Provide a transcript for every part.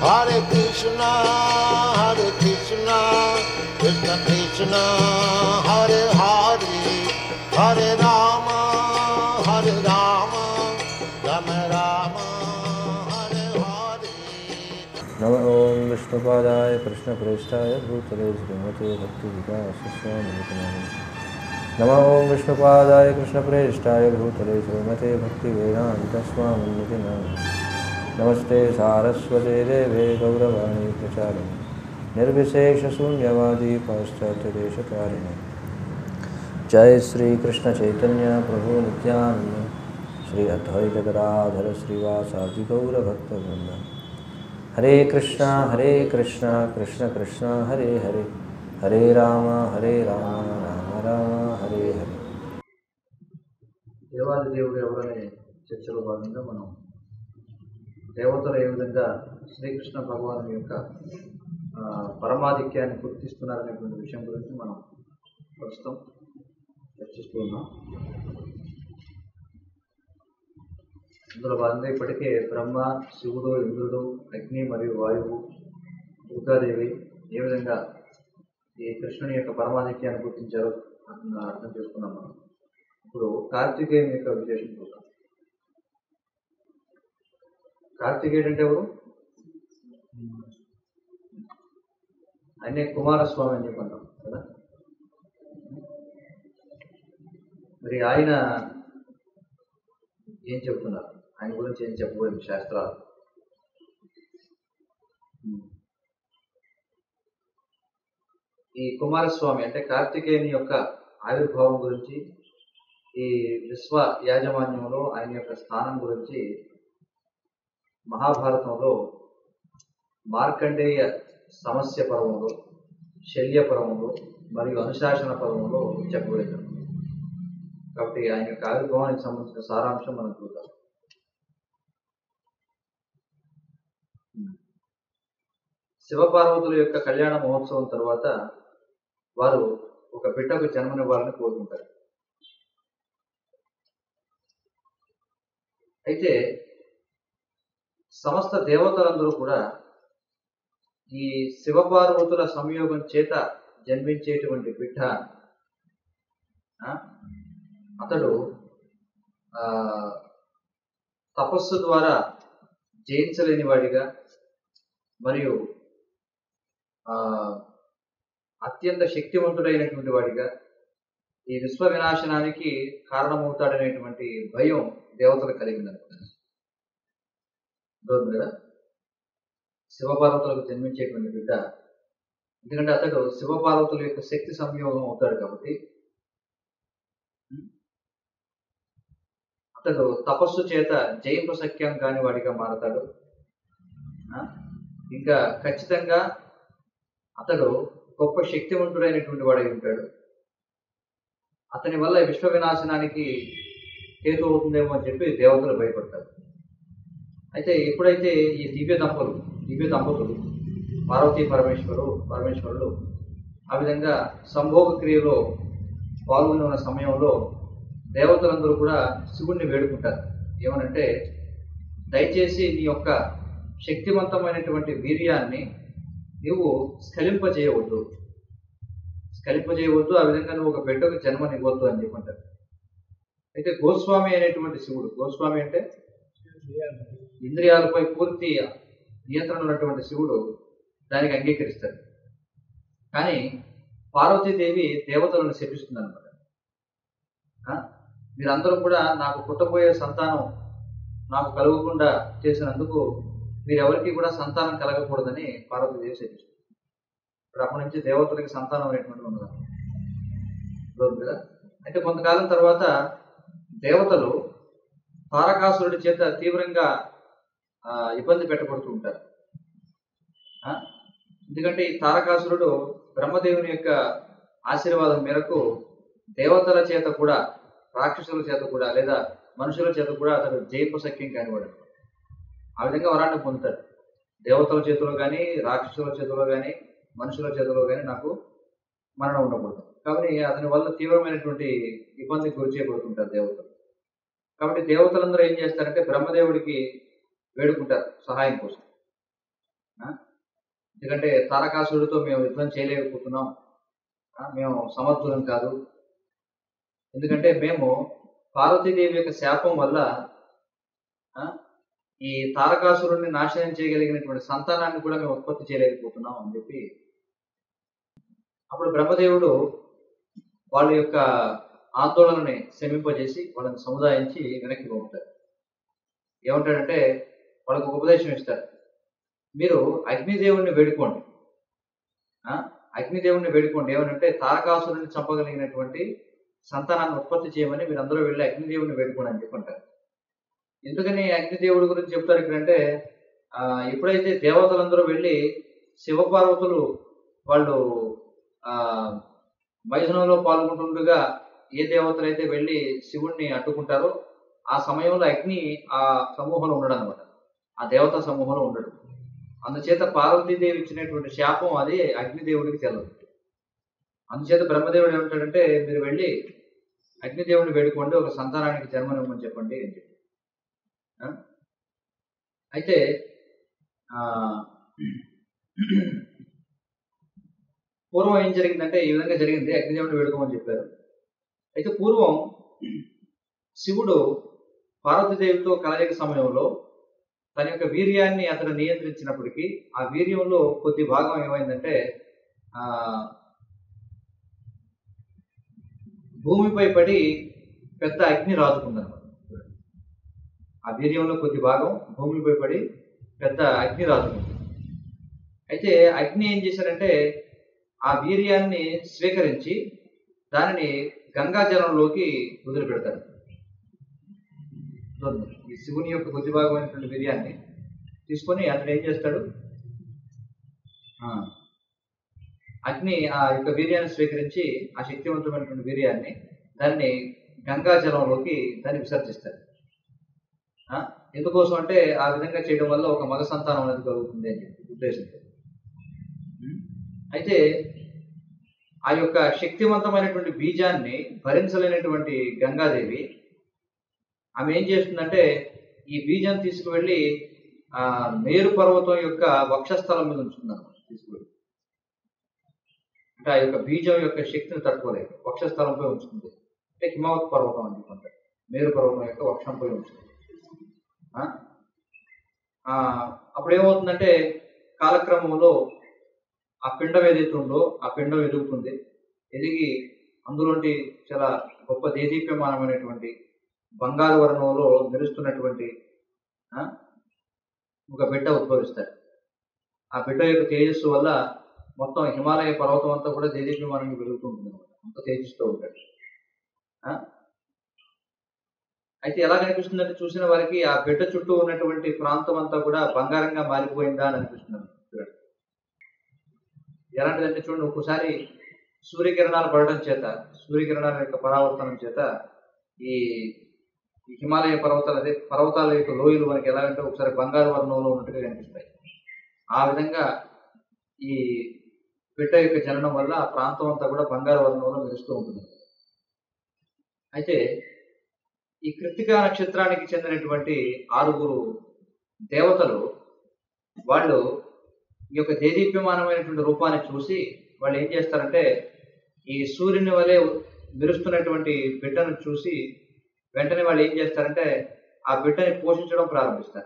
Hare Krishna, Hare Krishna, Krishna Krishna, Hare Hare, Hare Rama, Hare Rama, Rama Rama, Hare Hare. नम ओं विष्णुपादाय कृष्णप्रेष्ठाय भूतले श्रीमते भक्तिविकासस्वामिनितमानि नम ओं विष्णुपादाय कृष्णप्रेष्ठाय भूतले श्रीमते भक्तिवेदान्तस्वामिनिति नमस्ते सारस्वते देवे गौरवाणी प्रचारिणे निर्विशेषशून्यवादी पाश्चात्यदेशकारिणे जय श्री कृष्ण चैतन्य प्रभु नित्यानंद श्री अद्वैत गदाधर श्रीवासादि गौरभक्तवृंद हरे कृष्णा हरे कृष्णा कृष्ण कृष्ण हरे हरे हरे राम हरे राम राम राम हरे हरे దేవాది దేవుడు ఎవరనే చర్చలో భాగంగా మనం దేవతలు ఏ విధంగా శ్రీకృష్ణ భగవాను యొక్క ఆ, పరమాధిక్యాన్ని గుర్తిస్తున్నారనేటువంటి విషయం గురించి మనం ప్రస్తుతం చర్చిస్తూ ఉన్నాం ఇందులో భాగంగా ఇప్పటికే బ్రహ్మ శివుడు ఇంద్రుడు అగ్ని మరియు వాయువు దుర్గాదేవి ఏ విధంగా ఈ కృష్ణుని యొక్క పరమాధిక్యాన్ని గుర్తించారో అర్థం అర్థం చేసుకున్నాం మనం ఇప్పుడు కార్తికేయుని యొక్క విశేషం చూద్దాం కార్తికేయుడు అంటే ఎవరు ఆయనే కుమారస్వామి అని చెప్పంటాం కదా మరి ఆయన ఏం చెప్తున్నారు ఆయన గురించి ఏం చెప్పబోయింది శాస్త్రాలు ఈ కుమారస్వామి అంటే కార్తికేయుని యొక్క ఆవిర్భావం గురించి ఈ విశ్వ యాజమాన్యంలో ఆయన యొక్క స్థానం గురించి మహాభారతంలో మార్కండేయ సమస్య పర్వంలో శల్య పర్వంలో మరియు అనుశాసన పర్వంలో చెప్పబడింది కాబట్టి ఆయన యొక్క ఆవిర్భావానికి సంబంధించిన సారాంశం మనం చూద్దాం శివపార్వతుల యొక్క కళ్యాణ మహోత్సవం తర్వాత వారు ఒక బిడ్డకు జన్మనివ్వాలని కోరుకుంటారు అయితే సమస్త దేవతలందరూ కూడా ఈ శివపార్వతుల సంయోగం చేత జన్మించేటువంటి బిడ్డ ఆ, అతడు ఆ, తపస్సు ద్వారా జయించలేని వాడిగా మరియు ఆ, అత్యంత శక్తివంతుడైనటువంటి వాడిగా ఈ విశ్వ వినాశనానికి కారణమవుతాడనేటువంటి భయం దేవతలు కలిగింది అనుకుంటున్నాను కదా శివపార్వతులకు జన్మించేటువంటి బిడ్డ ఎందుకంటే అతడు శివపార్వతుల యొక్క శక్తి సంయోగం అవుతాడు కాబట్టి ఉం? అతడు తపస్సు చేత జయింపశక్యం కాని వాడిగా మారతాడు ఆ? ఇంకా ఖచ్చితంగా అతడు గొప్ప శక్తివంతుడైనటువంటి వాడై ఉంటాడు అతని వల్ల ఈ విశ్వ వినాశనానికి హేతు అవుతుందేమో అని చెప్పి దేవతలు భయపడతారు అయితే ఎప్పుడైతే ఈ దివ్య దంపతులు దివ్య దంపతులు పార్వతీ పరమేశ్వరు పరమేశ్వరులు ఆ విధంగా సంభోగ క్రియలో పాల్గొని ఉన్న సమయంలో దేవతలందరూ కూడా శివుణ్ణి వేడుకుంటారు ఏమనంటే దయచేసి నీ యొక్క శక్తివంతమైనటువంటి వీర్యాన్ని నువ్వు స్ఖలింపజేయవద్దు స్ఖలింపజేయవద్దు ఆ విధంగా నువ్వు ఒక బిడ్డకు జన్మనివ్వద్దు అని చెప్పంటారు అయితే గోస్వామి అనేటువంటి శివుడు గోస్వామి అంటే ఇంద్రియాలపై పూర్తి నియంత్రణ ఉన్నటువంటి శివుడు దానికి అంగీకరిస్తాడు కానీ పార్వతీదేవి దేవతలను శపిస్తుంది అనమాట మీరందరూ కూడా నాకు పుట్టబోయే సంతానం నాకు కలగకుండా చేసినందుకు మీరెవరికి కూడా సంతానం కలగకూడదని పార్వతీదేవి శపిస్తుంది ఇప్పుడు అప్పటి నుంచి దేవతలకి సంతానం అనేటువంటి ఉండదు రోజు కదా అయితే కొంతకాలం తర్వాత దేవతలు తారకాసురుడి చేత తీవ్రంగా ఆ, ఇబ్బంది పెట్టబడుతూ ఉంటారు ఆ? ఎందుకంటే ఈ తారకాసురుడు బ్రహ్మదేవుని యొక్క ఆశీర్వాదం మేరకు దేవతల చేత కూడా రాక్షసుల చేత కూడా లేదా మనుషుల చేత కూడా అతడు జయింపశక్యం కానివాడు ఆ విధంగా వరాన్ని పొందుతాడు దేవతల చేతిలో కానీ రాక్షసుల చేతిలో కానీ మనుషుల చేతిలో కానీ నాకు మరణం ఉండకూడదు కాబట్టి అతని వల్ల తీవ్రమైనటువంటి ఇబ్బందికి గురి చేయబడుతుంటారు దేవతలు కాబట్టి దేవతలందరూ ఏం చేస్తారంటే బ్రహ్మదేవుడికి వేడుకుంటారు సహాయం కోసం ఆ? ఎందుకంటే తారకాసుడితో మేము యుద్ధం చేయలేకపోతున్నాం ఆ? మేము సమర్థులం కాదు ఎందుకంటే మేము పార్వతీదేవి యొక్క శాపం వల్ల ఆ, ఈ తారకాసురుడిని నాశనం చేయగలిగినటువంటి సంతానాన్ని కూడా మేము ఉత్పత్తి చేయలేకపోతున్నాం అని చెప్పి అప్పుడు బ్రహ్మదేవుడు వాళ్ళ యొక్క ఆందోళనని శమింపజేసి వాళ్ళని సముదాయించి వెనక్కి పంపుతారు ఏమంటాడంటే వాళ్ళకు ఒక ఉపదేశం ఇస్తారు మీరు అగ్నిదేవుణ్ణి వేడుకోండి ఆ? అగ్నిదేవుణ్ణి వేడుకోండి ఏమనంటే తారకాసురుని చంపగలిగినటువంటి సంతానాన్ని ఉత్పత్తి చేయమని మీరు అందరూ వెళ్ళి అగ్నిదేవుని వేడుకోండి అని చెప్పి అంటారు ఎందుకని అగ్నిదేవుడి గురించి చెప్తారు ఇక్కడంటే ఆ, ఎప్పుడైతే దేవతలందరూ వెళ్ళి శివపార్వతులు వాళ్ళు ఆ మైథునంలో పాల్గొంటుండగా ఏ దేవతలు అయితే వెళ్ళి శివుణ్ణి అడ్డుకుంటారో ఆ సమయంలో అగ్ని ఆ సమూహంలో ఉండడు అనమాట ఆ దేవతా సమూహంలో ఉండడు అందుచేత పార్వతీదేవి ఇచ్చినటువంటి శాపం అది అగ్నిదేవుడికి తెలదు అందుచేత బ్రహ్మదేవుడు ఏమంటాడంటే మీరు వెళ్ళి అగ్నిదేవుడిని వేడుకోండి ఒక సంతానానికి జన్మనివ్వమని చెప్పండి అని చెప్పి ఆ? అయితే ఆ, పూర్వం ఏం జరిగిందంటే ఈ విధంగా జరిగింది అగ్నిదేవుడిని వేడుకోమని చెప్పారు అయితే పూర్వం శివుడు పార్వతీదేవితో కలయిక సమయంలో తన యొక్క వీర్యాన్ని అతను నియంత్రించినప్పటికీ ఆ వీర్యంలో కొద్ది భాగం ఏమైందంటే ఆ భూమిపై పడి పెద్ద అగ్ని రాజుకుందనమాట ఆ వీర్యంలో కొద్ది భాగం భూమిపై పడి పెద్ద అగ్ని రాజుకుంది అయితే అగ్ని ఏం చేశారంటే ఆ వీర్యాన్ని స్వీకరించి దానిని గంగా జలంలోకి వదిలిపెడతారు చూడండి, ఈ శివుని యొక్క కొద్ది భాగమైనటువంటి వీర్యాన్ని తీసుకొని అతను ఏం చేస్తాడు ఆ, అగ్ని ఆ యొక్క వీర్యాన్ని స్వీకరించి ఆ శక్తివంతమైనటువంటి వీర్యాన్ని దాన్ని గంగా జలంలోకి దాన్ని విసర్జిస్తారు ఆ, ఎందుకోసం అంటే ఆ విధంగా చేయడం వల్ల ఒక మగ సంతానం అనేది కలుగుతుంది అని చెప్పి ఉద్దేశంతో ఉం? అయితే ఆ యొక్క శక్తివంతమైనటువంటి బీజాన్ని భరించలేనటువంటి గంగాదేవి ఆమె ఏం చేస్తుందంటే ఈ బీజం తీసుకువెళ్ళి ఆ మేరు పర్వతం యొక్క వక్షస్థలం మీద ఉంచుతుందన్నమాట తీసుకువెళ్ళి అంటే ఆ యొక్క బీజం యొక్క శక్తిని తట్టుకోలేదు వక్షస్థలంపై ఉంచుతుంది అంటే హిమవత్ పర్వతం అని చెప్పంటారు మేరు పర్వతం యొక్క వక్షంపై ఉంచుతుంది ఆ? ఆ, అప్పుడు ఏమవుతుందంటే కాలక్రమంలో ఆ పిండం ఏదైతే ఉందో ఆ పిండం ఎదుగుతుంది ఎదిగి అందులోంటి చాలా గొప్ప దేదీప్యమానమైనటువంటి బంగారు వర్ణంలో మెరుస్తున్నటువంటి ఆ, ఒక బిడ్డ ఉద్భవిస్తారు ఆ బిడ్డ యొక్క తేజస్సు వల్ల మొత్తం హిమాలయ పర్వతం అంతా కూడా దేదీప్యమానంగా వెలుగుతూ ఉంటుంది అనమాట అంత తేజిస్తూ ఉంటాడు ఆ? అయితే ఎలా కనిపిస్తుందంటే చూసిన వారికి ఆ బిడ్డ చుట్టూ ఉన్నటువంటి ప్రాంతం అంతా కూడా బంగారంగా మారిపోయిందా అని అనిపిస్తుంది చూడండి ఎలాంటిదంటే చూడండి ఒక్కసారి సూర్యకిరణాలు పడడం చేత సూర్యకిరణాల యొక్క పరావర్తనం చేత ఈ ఈ హిమాలయ పర్వతాలు అదే పర్వతాల యొక్క లోయలు మనకి ఎలాగంటే ఒకసారి బంగారు వర్ణంలో ఉన్నట్టుగా కనిపిస్తాయి ఆ విధంగా ఈ బిడ్డ యొక్క జననం వల్ల ఆ ప్రాంతం అంతా కూడా బంగారు వర్ణంలో మెరుస్తూ ఉంటుంది అయితే ఈ కృత్తికా నక్షత్రానికి చెందినటువంటి ఆరుగురు దేవతలు వాళ్ళు ఈ యొక్క దేదీప్యమానమైనటువంటి రూపాన్ని చూసి వాళ్ళు ఏం చేస్తారంటే ఈ సూర్యుని వలె మెరుస్తున్నటువంటి బిడ్డను చూసి వెంటనే వాళ్ళు ఏం చేస్తారంటే ఆ బిడ్డని పోషించడం ప్రారంభిస్తారు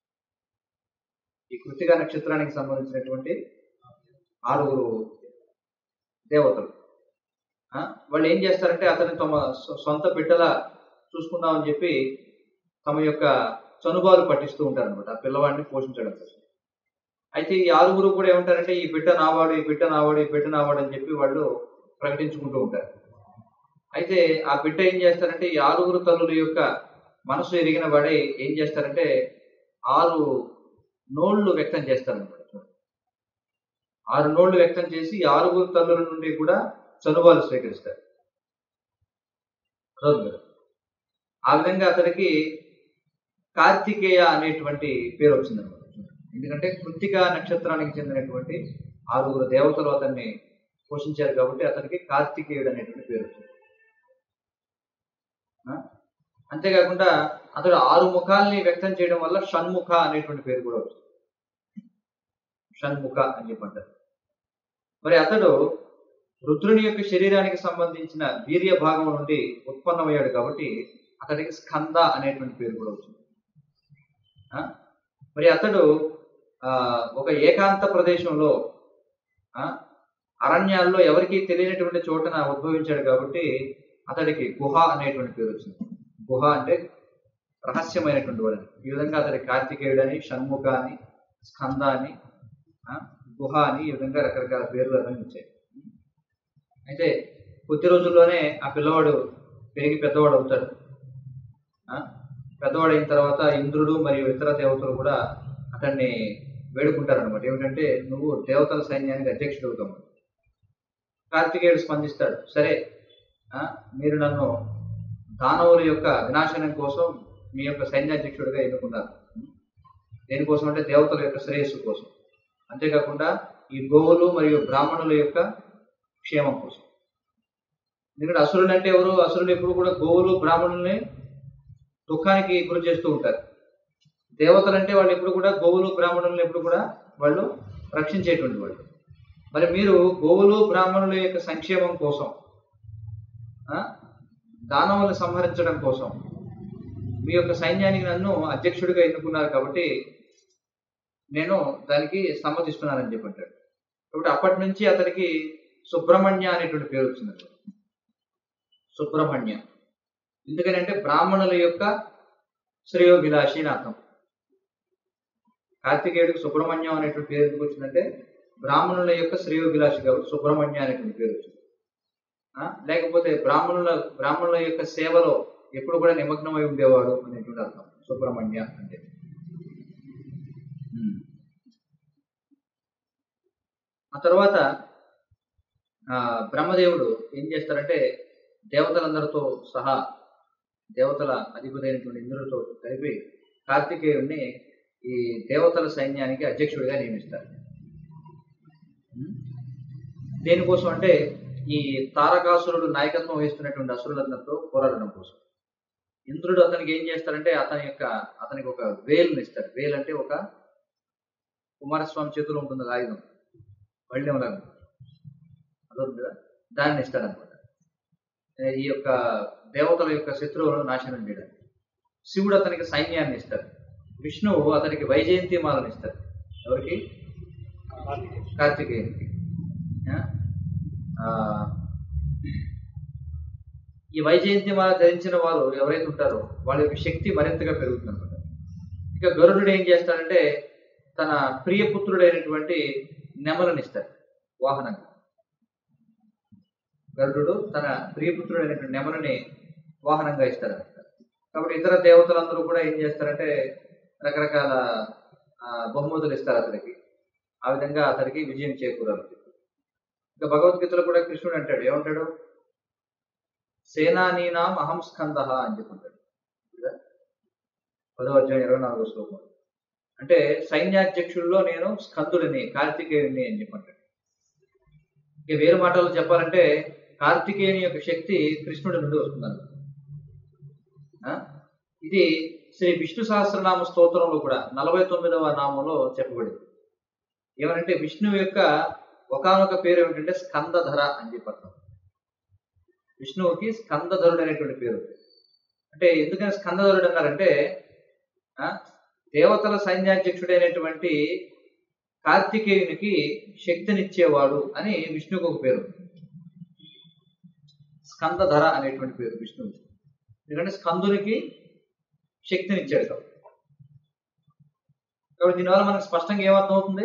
ఈ కృతిక నక్షత్రానికి సంబంధించినటువంటి ఆరుగురు దేవతలు ఆ, వాళ్ళు ఏం చేస్తారంటే అతన్ని తమ సొ- సొంత బిడ్డలా చూసుకుందామని చెప్పి తమ యొక్క చనుబాలు పట్టిస్తూ ఉంటారు అనమాట ఆ పిల్లవాడిని పోషించడం కోసం అయితే ఈ ఆరుగురు కూడా ఏమంటారంటే ఈ బిడ్డ నావాడు ఈ బిడ్డ నావాడు ఈ బిడ్డ నావాడు అని చెప్పి వాళ్ళు ప్రకటించుకుంటూ ఉంటారు అయితే ఆ బిడ్డ ఏం చేస్తారంటే ఈ ఆరుగురు తల్లుల యొక్క మనసు ఎరిగిన వాడే ఏం చేస్తారంటే ఆరు నోళ్లు వ్యక్తం చేస్తారనమాట ఆరు నోళ్లు వ్యక్తం చేసి ఈ ఆరుగురు తల్లుల నుండి కూడా చనువాలు స్వీకరిస్తారు అర్థమవుతుంది కదా? ఆ విధంగా అతనికి కార్తికేయ అనేటువంటి పేరు వచ్చిందనమాట ఎందుకంటే కృత్తిక నక్షత్రానికి చెందినటువంటి ఆరుగురు దేవతలు అతన్ని పోషించారు కాబట్టి అతనికి కార్తికేయుడు అనేటువంటి పేరు వచ్చింది ఆ? అంతేకాకుండా అతడు ఆరు ముఖాల్ని వ్యక్తం చేయడం వల్ల షణ్ముఖ అనేటువంటి పేరు కూడా వచ్చింది షణ్ముఖ అని చెప్పంటారు మరి అతడు రుద్రుని యొక్క శరీరానికి సంబంధించిన వీర్య భాగం నుండి ఉత్పన్నమయ్యాడు కాబట్టి అతడికి స్కంద అనేటువంటి పేరు కూడా వచ్చింది ఆ? మరి అతడు ఆ, ఒక ఏకాంత ప్రదేశంలో ఆ, అరణ్యాల్లో ఎవరికీ తెలియనటువంటి చోటన ఉద్భవించాడు కాబట్టి అతడికి గుహ అనేటువంటి పేరు వచ్చింది గుహ అంటే రహస్యమైనటువంటి వాడు ఈ విధంగా అతడి కార్తికేయుడు అని షణ్ముఖ అని స్కంద అని ఆ, గుహ అని ఈ విధంగా రకరకాల పేర్లు అతనికి వచ్చాయి అయితే కొద్ది రోజుల్లోనే ఆ పిల్లవాడు పెరిగి పెద్దవాడు అవుతాడు ఆ, పెద్దవాడు అయిన తర్వాత ఇంద్రుడు మరియు ఇతర దేవతలు కూడా అతన్ని వేడుకుంటారు అనమాట ఏమిటంటే నువ్వు దేవతల సైన్యానికి అధ్యక్షుడు అవుతావు కార్తికేయుడు స్పందిస్తాడు సరే ఆ, మీరు నన్ను దానవుల యొక్క వినాశనం కోసం మీ యొక్క సైన్యాధ్యక్షుడిగా ఎన్నుకున్నారు దేనికోసం అంటే దేవతల యొక్క శ్రేయస్సు కోసం అంతేకాకుండా ఈ గోవులు మరియు బ్రాహ్మణుల యొక్క క్షేమం కోసం ఎందుకంటే అసురులు అంటే ఎవరు అసురులు ఎప్పుడు కూడా గోవులు బ్రాహ్మణుల్ని దుఃఖానికి గురి చేస్తూ ఉంటారు దేవతలు అంటే వాళ్ళు ఎప్పుడు కూడా గోవులు బ్రాహ్మణులను ఎప్పుడు కూడా వాళ్ళు రక్షించేటువంటి వాళ్ళు మరి మీరు గోవులు బ్రాహ్మణుల యొక్క సంక్షేమం కోసం ఆ, దానవులను సంహరించడం కోసం మీ యొక్క సైన్యానికి నన్ను అధ్యక్షుడిగా ఎన్నుకున్నారు కాబట్టి నేను దానికి సమ్మతిస్తున్నానని చెప్పంటాడు కాబట్టి అప్పటి నుంచి అతనికి సుబ్రహ్మణ్య అనేటువంటి పేరు వచ్చింది సుబ్రహ్మణ్య ఎందుకని అంటే బ్రాహ్మణుల యొక్క శ్రేయోభిలాషి అని అర్థం కార్తికేయుడికి సుబ్రహ్మణ్యం అనేటువంటి పేరు ఎందుకు వచ్చిందంటే బ్రాహ్మణుల యొక్క శ్రేయోభిలాషి కాబట్టి సుబ్రహ్మణ్య అనేటువంటి పేరు వచ్చింది ఆ? లేకపోతే బ్రాహ్మణుల బ్రాహ్మణుల యొక్క సేవలో ఎప్పుడు కూడా నిమగ్నమై ఉండేవాడు అనేటువంటి అర్థం సుబ్రహ్మణ్య అంటే ఉమ్. ఆ తర్వాత ఆ, బ్రహ్మదేవుడు ఏం చేస్తారంటే దేవతలందరితో సహా దేవతల అధిపతి అయినటువంటి ఇంద్రుడితో కలిపి కార్తికేయుడిని ఈ దేవతల సైన్యానికి అధ్యక్షుడిగా నియమిస్తారు ఉమ్. దేనికోసం అంటే ఈ తారకాసురుడు నాయకత్వం వహిస్తున్నటువంటి అసురులందరితో పోరాడడం కోసం ఇంద్రుడు అతనికి ఏం చేస్తారంటే అతని యొక్క అతనికి ఒక వేలుని ఇస్తాడు వేలు అంటే ఒక కుమారస్వామి చేతిలో ఉంటుంది ఒక ఆయుధం వళ్ళెంలాగా అదొకటి కదా దాన్ని ఇస్తాడనమాట ఈ యొక్క దేవతల యొక్క శత్రువులను నాశనం చేయడానికి శివుడు అతనికి సైన్యాన్ని ఇస్తాడు విష్ణువు అతనికి వైజయంతి మాలను ఇస్తాడు ఎవరికి కార్తికేయునికి ఆ? ఆ, ఈ వైజయంతి మాల ధరించిన వారు ఎవరైతే ఉంటారో వాళ్ళ యొక్క శక్తి మరింతగా పెరుగుతుంది అనమాట ఇక గరుడు ఏం చేస్తాడంటే తన ప్రియపుత్రుడైనటువంటి నెమలను ఇస్తాడు వాహనంగా గరుడు తన ప్రియపుత్రుడైనటువంటి నెమలని వాహనంగా ఇస్తాడు కాబట్టి ఇతర దేవతలందరూ కూడా ఏం చేస్తారంటే రకరకాల ఆ, బహుమతులు ఇస్తారు అతనికి ఆ విధంగా అతనికి విజయం చేకూరాలి ఇంకా భగవద్గీతలో కూడా కృష్ణుడు అంటాడు ఏమంటాడు సేనానీనాం అహం స్కంద అని చెప్పుంటాడు కదా? పదో అధ్యాయం ఇరవై నాలుగో శ్లోకం అంటే సైన్యాధ్యక్షుల్లో నేను స్కందుడిని కార్తికేయుడిని అని చెప్పంటాడు ఇక వేరే మాటలు చెప్పాలంటే కార్తికేయుని యొక్క శక్తి కృష్ణుడి నుండి వస్తుందన్నమాట ఆ? ఇది శ్రీ విష్ణు సహస్రనామ స్తోత్రంలో కూడా నలభై తొమ్మిదవ నామంలో చెప్పబడింది ఏమనంటే విష్ణువు యొక్క ఒకానొక పేరు ఏమిటంటే స్కందధర అని చెప్పి అర్థం విష్ణువుకి స్కందధరుడు అనేటువంటి పేరు ఉంది. అంటే ఎందుకని స్కందధరుడు అన్నారంటే ఆ, దేవతల సైన్యాధ్యక్షుడైనటువంటి కార్తికేయునికి శక్తినిచ్చేవాడు అని విష్ణువుకు ఒక పేరు ఉంది. స్కందధర అనేటువంటి పేరు విష్ణువు ఎందుకంటే స్కందునికి శక్తినిచ్చాడు కాబట్టి కాబట్టి దీనివల్ల మనకు స్పష్టంగా ఏమర్థం అవుతుంది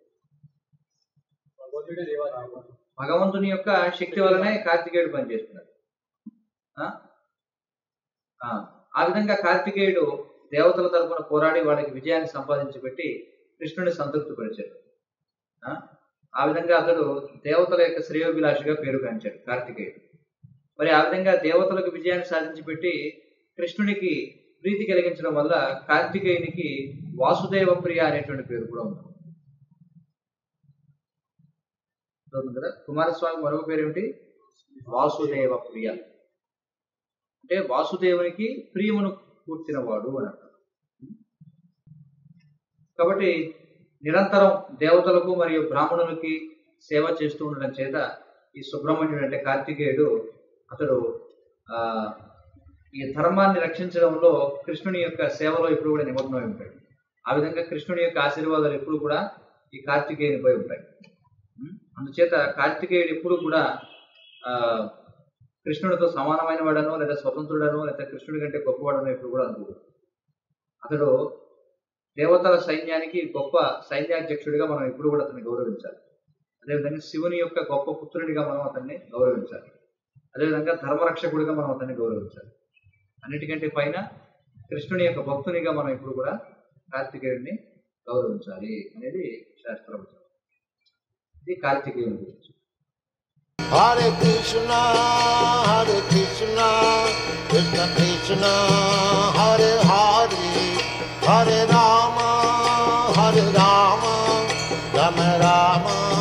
భగవంతుని యొక్క శక్తి వలనే కార్తికేయుడు పనిచేస్తున్నాడు ఆ? ఆ, ఆ విధంగా కార్తికేయుడు దేవతల తరపున పోరాడి వాళ్ళకి విజయాన్ని సంపాదించి పెట్టి కృష్ణుని సంతృప్తిపరిచాడు ఆ? ఆ విధంగా అతడు దేవతల యొక్క శ్రేయోభిలాషిగా పేరుగాంచాడు కార్తికేయుడు మరి ఆ విధంగా దేవతలకు విజయాన్ని సాధించి పెట్టి కృష్ణునికి ప్రీతి కలిగించడం వల్ల కార్తికేయునికి వాసుదేవ ప్రియ అనేటువంటి పేరు కూడా ఉంది అర్థమవుతుంది కదా కుమారస్వామి మరొక పేరు ఏమిటి వాసుదేవ ప్రియ అంటే వాసుదేవునికి ప్రియమును కూర్చిన వాడు అని అర్థం కాబట్టి నిరంతరం దేవతలకు మరియు బ్రాహ్మణులకి సేవ చేస్తూ ఉండడం చేత ఈ సుబ్రహ్మణ్యుడు అంటే కార్తికేయుడు అతడు ఆ ఈ ధర్మాన్ని రక్షించడంలో కృష్ణుని యొక్క సేవలో ఎప్పుడు కూడా నిమగ్నమై ఉంటాడు ఆ విధంగా కృష్ణుని యొక్క ఆశీర్వాదాలు ఎప్పుడు కూడా ఈ కార్తికేయునిపై ఉంటాయి ఉం? అందుచేత కార్తికేయుడు ఎప్పుడు కూడా ఆ కృష్ణుడితో సమానమైన వాడనో లేదా స్వతంత్రుడనో లేదా కృష్ణుడి కంటే గొప్పవాడనో ఎప్పుడు కూడా అనుకోడు అతడు దేవతల సైన్యానికి గొప్ప సైన్యాధ్యక్షుడిగా మనం ఎప్పుడు కూడా అతన్ని గౌరవించాలి అదేవిధంగా శివుని యొక్క గొప్ప పుత్రుడిగా మనం అతన్ని గౌరవించాలి అదేవిధంగా ధర్మరక్షకుడిగా మనం అతన్ని గౌరవించాలి అన్నిటికంటే పైన కృష్ణుని యొక్క భక్తునిగా మనం ఇప్పుడు కూడా కార్తికేయుడిని గౌరవించాలి అనేది శాస్త్రం ఇది కార్తికేయుని గురించి Hare Krishna, Hare Krishna, Krishna Krishna, Hare Hare, Hare Rama, Hare Rama, Rama Rama,